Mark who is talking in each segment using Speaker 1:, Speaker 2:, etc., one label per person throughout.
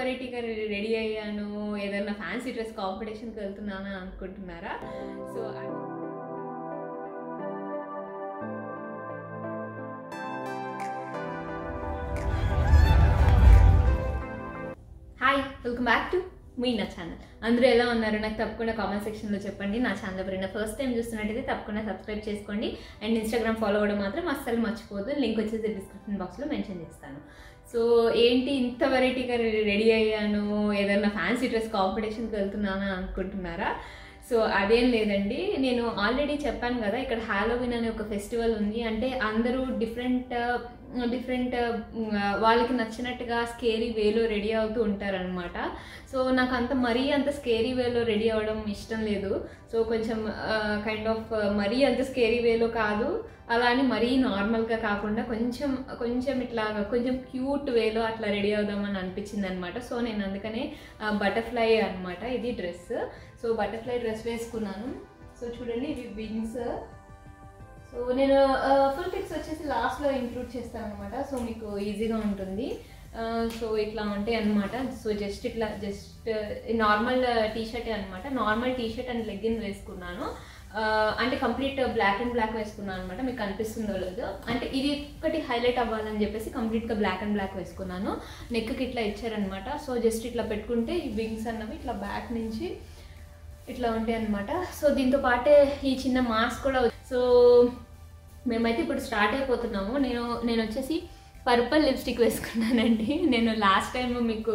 Speaker 1: వెరైటీగా రెడీ అయ్యాను ఏదైనా ఫ్యాన్సీ డ్రెస్ కాంపిటీషన్కి వెళ్తున్నాను అనుకుంటున్నారా so hi welcome back to మీ నా ఛానల్ అందరూ ఎలా ఉన్నారు నాకు తప్పకుండా కామెంట్ సెక్షన్లో చెప్పండి నా ఛానల్ ఎవరైనా ఫస్ట్ టైం చూస్తున్నట్టయితే తప్పకుండా సబ్స్క్రైబ్ చేసుకోండి అండ్ ఇన్స్టాగ్రామ్ ఫాలో అవ్వడం మాత్రం అస్సలు మర్చిపోదు లింక్ వచ్చేసి డిస్క్రిప్షన్ బాక్స్లో మెన్షన్ చేస్తాను సో ఏంటి ఇంత వెరైటీగా రెడీ అయ్యాను ఏదైనా ఫ్యాన్సీ డ్రెస్ కాంపిటీషన్కి వెళ్తున్నానా అనుకుంటున్నారా సో అదేం లేదండి నేను ఆల్రెడీ చెప్పాను కదా ఇక్కడ హాలోవిన్ అనే ఒక ఫెస్టివల్ ఉంది అంటే అందరూ డిఫరెంట్ డిఫరెంట్ వాళ్ళకి నచ్చినట్టుగా స్కేరీ వేలో రెడీ అవుతూ ఉంటారనమాట సో నాకు అంత మరీ అంత స్కేరీ వేలో రెడీ అవ్వడం ఇష్టం లేదు సో కొంచెం కైండ్ ఆఫ్ మరీ అంత స్కేరీ వేలో కాదు అలా అని మరీ నార్మల్గా కాకుండా కొంచెం కొంచెం ఇట్లా కొంచెం క్యూట్ వేలో అట్లా రెడీ అవుదామని అనిపించింది అనమాట సో నేను అందుకనే బటర్ఫ్లై అనమాట ఇది డ్రెస్ సో బటర్ఫ్లై డ్రెస్ వేసుకున్నాను సో చూడండి ఇవి వింగ్స్ సో నేను ఫుల్ పిక్స్ వచ్చేసి లాస్ట్లో ఇంక్లూడ్ చేస్తాను అనమాట సో మీకు ఈజీగా ఉంటుంది సో ఇట్లా ఉంటాయి అనమాట సో జస్ట్ ఇట్లా జస్ట్ నార్మల్ టీ షర్ట్ అనమాట normal T shirt and legging వేసుకున్నాను అంటే కంప్లీట్ బ్లాక్ అండ్ బ్లాక్ వేసుకున్నాను అనమాట మీకు కనిపిస్తుందో లేదో అంటే ఇది ఒక్కటి హైలైట్ అవ్వాలని చెప్పేసి కంప్లీట్గా బ్లాక్ అండ్ బ్లాక్ వేసుకున్నాను నెక్కి ఇట్లా ఇచ్చారనమాట సో జస్ట్ ఇట్లా పెట్టుకుంటే ఈ వింగ్స్ అన్నవి ఇట్లా బ్యాక్ నుంచి ఇట్లా ఉంటాయి అనమాట సో దీంతో పాటే ఈ చిన్న మాస్క్ కూడా సో మేమైతే ఇప్పుడు స్టార్ట్ అయిపోతున్నాము నేను నేను వచ్చేసి పర్పుల్ లిప్స్టిక్ వేసుకున్నానండి నేను లాస్ట్ టైం మీకు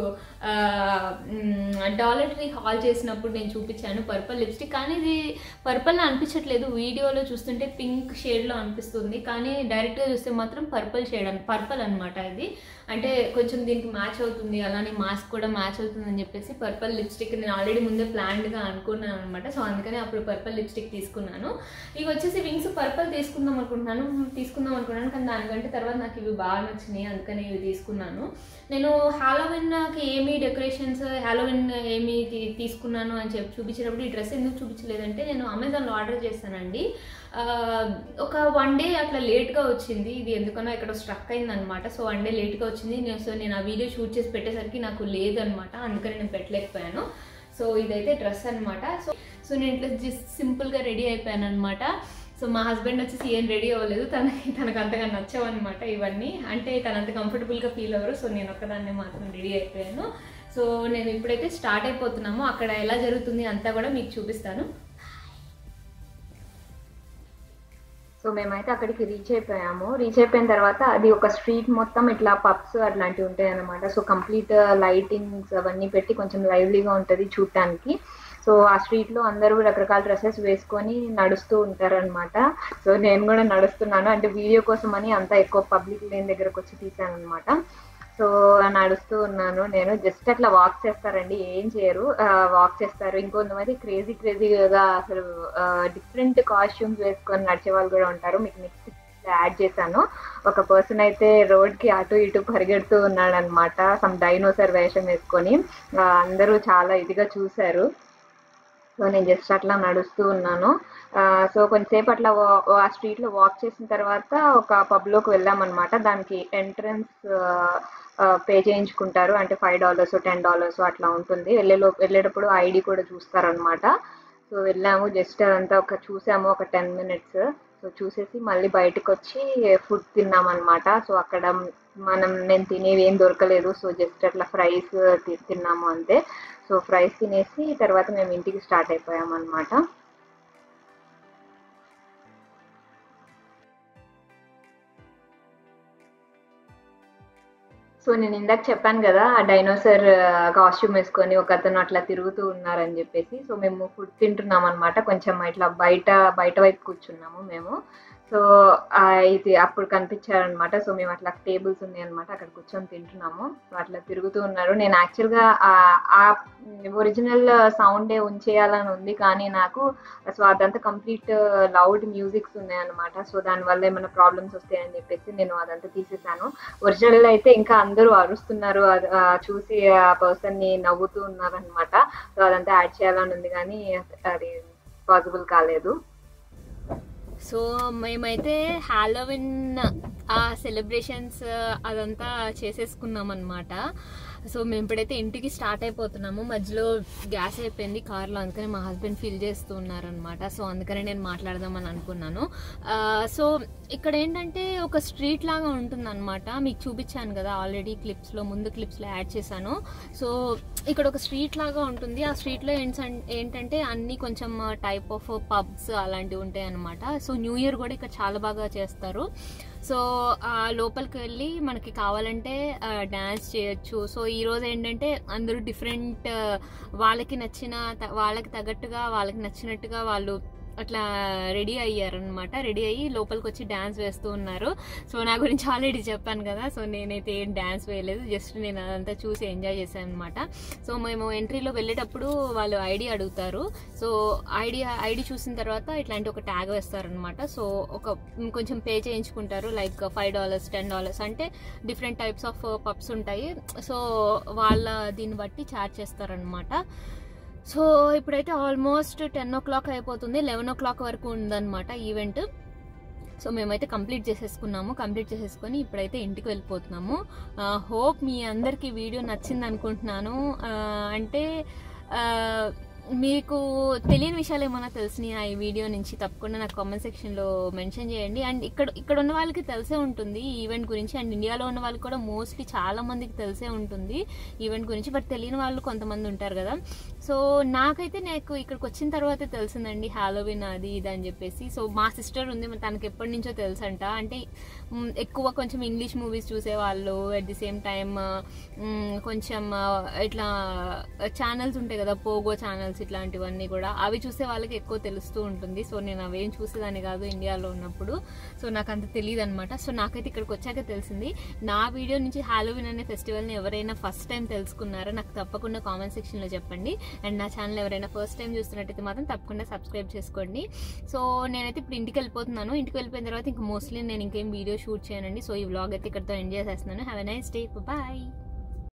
Speaker 1: డాలర్ ట్రీ హాల్ చేసినప్పుడు నేను చూపించాను పర్పుల్ లిప్స్టిక్ కానీ ఇది పర్పుల్ అనిపించట్లేదు వీడియోలో చూస్తుంటే పింక్ షేడ్లో అనిపిస్తుంది కానీ డైరెక్ట్గా చూస్తే మాత్రం పర్పుల్ షేడ్ అని పర్పుల్ అనమాట ఇది అంటే కొంచెం దీనికి మ్యాచ్ అవుతుంది అలానే మాస్క్ కూడా మ్యాచ్ అవుతుంది అని చెప్పేసి పర్పుల్ లిప్స్టిక్ నేను ఆల్రెడీ ముందే ప్లాన్డ్గా అనుకున్నాను అనమాట సో అందుకని అప్పుడు పర్పుల్ లిప్స్టిక్ తీసుకున్నాను ఇవి వచ్చేసి వింగ్స్ పర్పుల్ తీసుకుందాం అనుకుంటున్నాను తీసుకుందాం అనుకున్నాను కానీ దానికంటే తర్వాత నాకు ఇవి బాగా నచ్చినాయి అందుకని ఇవి తీసుకున్నాను నేను హాలోవిన్కి ఏమి డెకరేషన్స్ హాలోవిన్ ఏమి తీసుకున్నాను అని చెప్పి చూపించినప్పుడు ఈ డ్రెస్ ఎందుకు చూపించలేదంటే నేను అమెజాన్లో ఆర్డర్ చేశానండి ఒక వన్ డే అట్లా లేట్గా వచ్చింది ఇది ఎందుకనో ఇక్కడ స్ట్రక్ అయిందనమాట సో వన్ డే లేట్గా వచ్చింది నేను సో నేను ఆ వీడియో షూట్ చేసి పెట్టేసరికి నాకు లేదనమాట అందుకని నేను పెట్టలేకపోయాను సో ఇదైతే డ్రెస్ అనమాట సో సో నేను ఇట్లా జస్ట్ సింపుల్గా రెడీ అయిపోయాను అనమాట సో మా హస్బెండ్ వచ్చేసి ఏం రెడీ అవ్వలేదు తనకి తనకు అంతగా నచ్చవన్నమాట ఇవన్నీ అంటే తను అంత కంఫర్టబుల్గా ఫీల్ అవ్వరు సో నేను ఒక్కదాన్ని మాత్రం రెడీ అయిపోయాను సో నేను ఇప్పుడైతే స్టార్ట్ అయిపోతున్నాము అక్కడ ఎలా జరుగుతుంది అంతా కూడా మీకు చూపిస్తాను
Speaker 2: సో మేమైతే అక్కడికి రీచ్ అయిపోయాము రీచ్ అయిపోయిన తర్వాత అది ఒక స్ట్రీట్ మొత్తం ఇట్లా పబ్స్ అట్లాంటివి ఉంటాయి అనమాట సో కంప్లీట్ లైటింగ్స్ అవన్నీ పెట్టి కొంచెం లైవ్లీగా ఉంటుంది చూడటానికి సో ఆ స్ట్రీట్లో అందరూ రకరకాల డ్రెస్సెస్ వేసుకొని నడుస్తూ ఉంటారనమాట సో నేను కూడా నడుస్తున్నాను అంటే వీడియో కోసం అని అంత ఎక్కువ పబ్లిక్ లేని దగ్గరకు వచ్చి తీసాను అనమాట సో నడుస్తూ ఉన్నాను నేను జస్ట్ అట్లా వాక్ చేస్తారండి ఏం చేయరు వాక్ చేస్తారు ఇంకొంతమంది క్రేజీ క్రేజీగా అసలు డిఫరెంట్ కాస్ట్యూమ్స్ వేసుకొని నడిచే వాళ్ళు కూడా ఉంటారు మీకు నెక్స్ట్ యాడ్ చేశాను ఒక పర్సన్ అయితే రోడ్కి అటు ఇటు పరిగెడుతూ ఉన్నాడు అనమాట సమ్ డైనోసర్ వేషం వేసుకొని అందరూ చాలా ఇదిగా చూశారు సో నేను జస్ట్ అట్లా నడుస్తూ ఉన్నాను సో కొంచెంసేపు అట్లా ఆ స్ట్రీట్లో వాక్ చేసిన తర్వాత ఒక పబ్లోకి వెళ్ళామన్నమాట దానికి ఎంట్రన్స్ పే చేయించుకుంటారు అంటే ఫైవ్ డాలర్స్ టెన్ డాలర్స్ అట్లా ఉంటుంది వెళ్ళేలో వెళ్ళేటప్పుడు ఐడి కూడా చూస్తారనమాట సో వెళ్ళాము జస్ట్ అదంతా ఒక చూసాము ఒక టెన్ మినిట్స్ సో చూసేసి మళ్ళీ బయటకు వచ్చి ఫుడ్ తిన్నామన్నమాట సో అక్కడ మనం నేను తినేవి ఏం దొరకలేదు సో జస్ట్ అట్లా ఫ్రైస్ తిన్నాము అంతే సో ఫ్రైస్ తినేసి తర్వాత మేము ఇంటికి స్టార్ట్ అయిపోయాం అనమాట సో నేను ఇందాక చెప్పాను కదా ఆ డైనోసర్ కాస్ట్యూమ్ వేసుకొని ఒక అతను అట్లా తిరుగుతూ ఉన్నారని చెప్పేసి సో మేము ఫుడ్ తింటున్నాం అనమాట కొంచెం ఇట్లా బయట బయట వైపు కూర్చున్నాము మేము సో ఇది అప్పుడు కనిపించారనమాట సో మేము అట్లా టేబుల్స్ ఉన్నాయి అనమాట అక్కడ కూర్చొని తింటున్నాము సో అట్లా తిరుగుతూ ఉన్నారు నేను యాక్చువల్గా ఆ ఒరిజినల్ సౌండే ఉంచేయాలని ఉంది కానీ నాకు సో అదంతా కంప్లీట్ లౌడ్ మ్యూజిక్స్ ఉన్నాయన్నమాట సో దానివల్ల ఏమైనా ప్రాబ్లమ్స్ వస్తాయని చెప్పేసి నేను అదంతా తీసేసాను ఒరిజినల్ అయితే ఇంకా అందరూ అరుస్తున్నారు చూసి ఆ పర్సన్ని నవ్వుతూ ఉన్నారు అనమాట సో అదంతా యాడ్ చేయాలని ఉంది కానీ అది పాసిబుల్ కాలేదు
Speaker 1: సో మేమైతే హాలోవిన్ ఆ సెలబ్రేషన్స్ అదంతా చేసేసుకున్నాం అనమాట సో మేము ఇప్పుడైతే ఇంటికి స్టార్ట్ అయిపోతున్నాము మధ్యలో గ్యాస్ అయిపోయింది కార్లో అందుకని మా హస్బెండ్ ఫిల్ చేస్తూ ఉన్నారనమాట సో అందుకని నేను మాట్లాడదామని అనుకున్నాను ఆ, సో ఇక్కడ ఏంటంటే ఒక స్ట్రీట్ లాగా ఉంటుందన్నమాట మీకు చూపించాను కదా ఆల్రెడీ క్లిప్స్లో ముందు క్లిప్స్లో యాడ్ చేశాను సో ఇక్కడ ఒక స్ట్రీట్ లాగా ఉంటుంది ఆ స్ట్రీట్లో ఏంటంటే అన్ని కొంచెం టైప్ ఆఫ్ పబ్స్ అలాంటివి ఉంటాయి అనమాట సో న్యూ ఇయర్ కూడా ఇక్కడ చాలా బాగా చేస్తారు సో ఆ లోపలికి వెళ్ళి మనకి కావాలంటే డ్యాన్స్ చేయొచ్చు సో ఈ రోజు ఏంటంటే అందరూ డిఫరెంట్ వాళ్ళకి నచ్చిన త- వాళ్ళకి తగ్గట్టుగా వాళ్ళకి నచ్చినట్టుగా వాళ్ళు అట్లా రెడీ అయ్యారనమాట రెడీ అయ్యి లోపలికి వచ్చి డ్యాన్స్ వేస్తూ ఉన్నారు సో నా గురించి ఆల్రెడీ చెప్పాను కదా సో నేనైతే ఏం డ్యాన్స్ వేయలేదు జస్ట్ నేను అదంతా చూసి ఎంజాయ్ చేశాను అనమాట సో మేము ఎంట్రీలో వెళ్ళేటప్పుడు వాళ్ళు ఐడి అడుగుతారు సో ఐడి ఐడి చూసిన తర్వాత ఇట్లాంటి ఒక ట్యాగ్ వేస్తారనమాట సో ఒక కొంచెం పే చేయించుకుంటారు like five dollars ten dollars అంటే డిఫరెంట్ టైప్స్ ఆఫ్ పబ్స్ ఉంటాయి సో వాళ్ళ దీన్ని బట్టి ఛార్జ్ చేస్తారనమాట సో ఇప్పుడైతే ఆల్మోస్ట్ టెన్ ఓ క్లాక్ అయిపోతుంది లెవెన్ ఓ క్లాక్ వరకు ఉందన్నమాట ఈవెంట్ సో మేమైతే కంప్లీట్ చేసేసుకున్నాము కంప్లీట్ చేసేసుకొని ఇప్పుడైతే ఇంటికి వెళ్ళిపోతున్నాము హోప్ మీ అందరికీ వీడియో నచ్చింది అనుకుంటున్నాను ఆ, అంటే ఆ, మీకు తెలియని విషయాలు ఏమైనా తెలిసినాయా ఈ వీడియో నుంచి తప్పకుండా నాకు కామెంట్ సెక్షన్లో మెన్షన్ చేయండి అండ్ ఇక్కడ ఇక్కడ ఉన్న వాళ్ళకి తెలిసే ఉంటుంది ఈ ఈవెంట్ గురించి అండ్ ఇండియాలో ఉన్న వాళ్ళకి కూడా మోస్ట్లీ చాలా మందికి తెలిసే ఉంటుంది ఈవెంట్ గురించి బట్ తెలియని వాళ్ళు కొంతమంది ఉంటారు కదా సో నాకైతే నాకు ఇక్కడికి వచ్చిన తర్వాతే తెలిసిందండి హాలోవిన్ అది ఇది అని చెప్పేసి సో మా సిస్టర్ ఉంది మరి తనకి ఎప్పటి నుంచో తెలుసంట అంటే మ్, ఎక్కువ కొంచెం ఇంగ్లీష్ మూవీస్ చూసేవాళ్ళు అట్ ది సేమ్ టైమ్ కొంచెం ఆ, ఇట్లా ఛానల్స్ ఉంటాయి కదా పోగో ఛానల్స్ ఇట్లాంటివన్నీ కూడా అవి చూసే వాళ్ళకి ఎక్కువ తెలుస్తూ ఉంటుంది సో నేను అవేం చూసేదాన్ని కాదు ఇండియాలో ఉన్నప్పుడు సో నాకు అంత తెలియదు అనమాట సో నాకైతే ఇక్కడికి వచ్చాక తెలిసింది నా వీడియో నుంచి హాలోవిన్ అనే ఫెస్టివల్ని ఎవరైనా ఫస్ట్ టైం తెలుసుకున్నారో నాకు తప్పకుండా కామెంట్ సెక్షన్లో చెప్పండి అండ్ నా ఛానల్ ఎవరైనా ఫస్ట్ టైం చూస్తున్నట్టయితే మాత్రం తప్పకుండా సబ్స్క్రైబ్ చేసుకోండి సో నేనైతే ఇప్పుడు ఇంటికి వెళ్ళిపోతున్నాను ఇంటికి వెళ్ళిపోయిన తర్వాత ఇంకా మోస్ట్లీ నేను ఇంకేం వీడియో షూట్ చేయనండి సో ఈ వ్లాగ్ అయితే ఇక్కడితో ఎండ్ చేసేస్తున్నాను have a nice day bye